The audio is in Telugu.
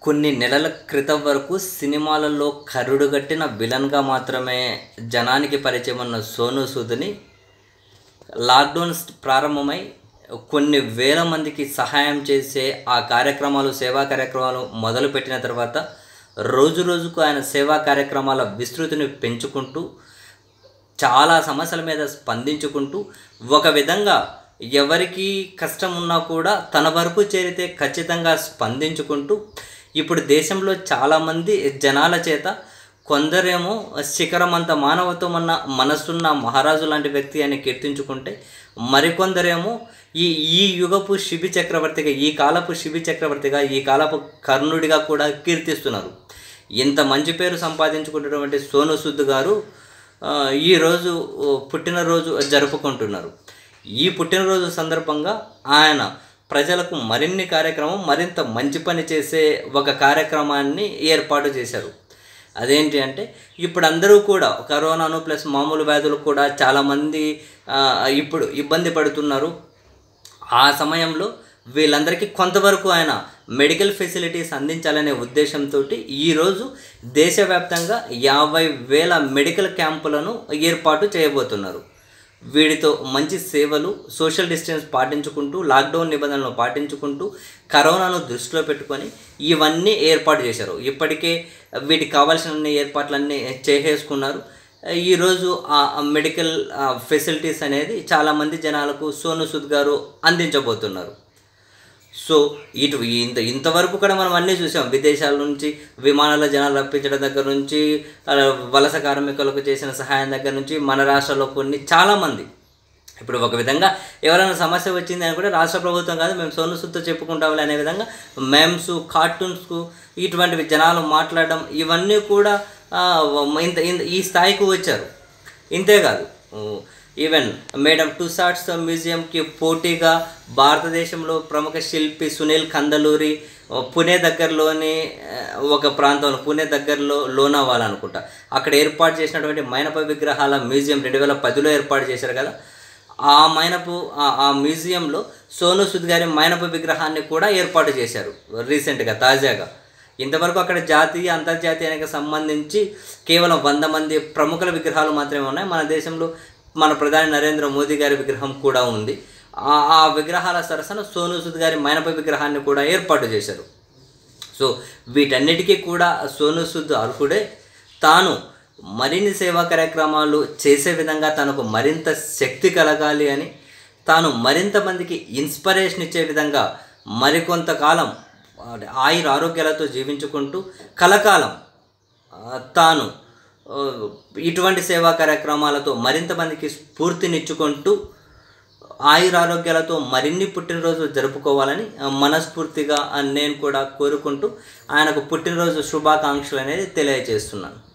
కొన్ని నెలల క్రితం వరకు సినిమాలలో కరుడుగట్టిన విలన్గా మాత్రమే జనానికి పరిచయం ఉన్న సోను సూద్ని లాక్డౌన్ స్ట్- ప్రారంభమై కొన్ని వేల మందికి సహాయం చేసే ఆ కార్యక్రమాలు సేవా కార్యక్రమాలు మొదలుపెట్టిన తర్వాత రోజు రోజుకు ఆయన సేవా కార్యక్రమాల విస్తృతిని పెంచుకుంటూ చాలా సమస్యల మీద స్పందించుకుంటూ ఒక విధంగా ఎవరికి కష్టం ఉన్నా కూడా తన వరకు చేరితే ఖచ్చితంగా స్పందించుకుంటూ ఇప్పుడు దేశంలో చాలామంది జనాల చేత కొందరేమో శిఖరమంత మానవత్వం అన్న మనసున్న మహారాజు లాంటి వ్యక్తి అని కీర్తించుకుంటే మరికొందరేమో ఈ ఈ యుగపు శిబి చక్రవర్తిగా ఈ కాలపు శిబి చక్రవర్తిగా ఈ కాలపు కర్ణుడిగా కూడా కీర్తిస్తున్నారు ఇంత మంచి పేరు సంపాదించుకున్నటువంటి సోను సూద్ గారు ఆ, ఈరోజు ఓ, పుట్టినరోజు జరుపుకుంటున్నారు ఈ పుట్టినరోజు సందర్భంగా ఆయన ప్రజలకు మరిన్ని కార్యక్రమం మరింత మంచి పని చేసే ఒక కార్యక్రమాన్ని ఏర్పాటు చేశారు అదేంటి అంటే ఇప్పుడు అందరూ కూడా కరోనాను ప్లస్ మామూలు వ్యాధులు కూడా చాలామంది ఆ, ఇప్పుడు ఇబ్బంది పడుతున్నారు ఆ సమయంలో వీళ్ళందరికీ కొంతవరకు ఆయన మెడికల్ ఫెసిలిటీస్ అందించాలనే ఉద్దేశంతో ఈరోజు దేశవ్యాప్తంగా యాభై వేల మెడికల్ క్యాంపులను ఏర్పాటు చేయబోతున్నారు వీటితో మంచి సేవలు సోషల్ డిస్టెన్స్ పాటించుకుంటూ లాక్డౌన్ నిబంధనలు పాటించుకుంటూ కరోనాను దృష్టిలో పెట్టుకొని ఇవన్నీ ఏర్పాటు చేశారు ఇప్పటికే వీటికి కావాల్సిన ఏర్పాట్లన్నీ చేసేసుకున్నారు ఈరోజు ఆ మెడికల్ ఫెసిలిటీస్ అనేది చాలామంది జనాలకు సోను సూద్ గారు అందించబోతున్నారు సో ఇటు ఇంత ఇంతవరకు కూడా మనం అన్నీ చూసాం విదేశాల నుంచి విమానాల జనాలు రప్పించడం దగ్గర నుంచి ఆ, వలస కార్మికులకు చేసిన సహాయం దగ్గర నుంచి మన రాష్ట్రంలో కొన్ని చాలామంది ఇప్పుడు ఒక విధంగా ఎవరైనా సమస్య వచ్చింది అని కూడా రాష్ట్ర ప్రభుత్వం కాదు మేము సోను సూద్తో చెప్పుకుంటాంలే అనే విధంగా మేమ్స్ కార్టూన్స్కు ఇటువంటివి జనాలు మాట్లాడడం ఇవన్నీ కూడా ఆ, ఇంత ఇంత- ఈ స్థాయికి వచ్చారు ఇంతేకాదు ఈవెన్ మేడం టూ సాట్స్ మ్యూజియంకి పోటీగా భారతదేశంలో ప్రముఖ శిల్పి సునీల్ కందలూరి ఆ, పుణే దగ్గరలోని ఆ, ఒక ప్రాంతంలో పుణే దగ్గరలో లోనావాలా అనుకుంటా అక్కడ ఏర్పాటు చేసినటువంటి మైనప విగ్రహాల మ్యూజియం రెండు వేల పదిలో ఏర్పాటు చేశారు కదా ఆ మైనపు ఆ- ఆ మ్యూజియంలో సోను సూద్ గారి మైనపు విగ్రహాన్ని కూడా ఏర్పాటు చేశారు రీసెంట్గా తాజాగా ఇంతవరకు అక్కడ జాతీయ అంతర్జాతీయానికి సంబంధించి కేవలం వంద మంది ప్రముఖుల విగ్రహాలు మాత్రమే ఉన్నాయి మన దేశంలో మన ప్రధాని నరేంద్ర మోదీ గారి విగ్రహం కూడా ఉంది ఆ ఆ విగ్రహాల సరసన సోను సూద్ గారి మైనప విగ్రహాన్ని కూడా ఏర్పాటు చేశారు సో వీటన్నిటికీ కూడా సోను సూద్ అర్హుడే తాను మరిన్ని సేవా కార్యక్రమాలు చేసే విధంగా తనకు మరింత శక్తి కలగాలి అని తాను మరింత మందికి ఇన్స్పిరేషన్ ఇచ్చే విధంగా మరికొంతకాలం ఆయుర ఆరోగ్యాలతో జీవించుకుంటూ కలకాలం ఆ, తాను ఆ, ఇటువంటి సేవా కార్యక్రమాలతో మరింత మందికి స్ఫూర్తినిచ్చుకుంటూ ఆయురారోగ్యాలతో మరిన్ని పుట్టినరోజు జరుపుకోవాలని ఆ, మనస్ఫూర్తిగా ఆ, నేను కూడా కోరుకుంటూ ఆయనకు పుట్టినరోజు శుభాకాంక్షలు అనేది తెలియజేస్తున్నాను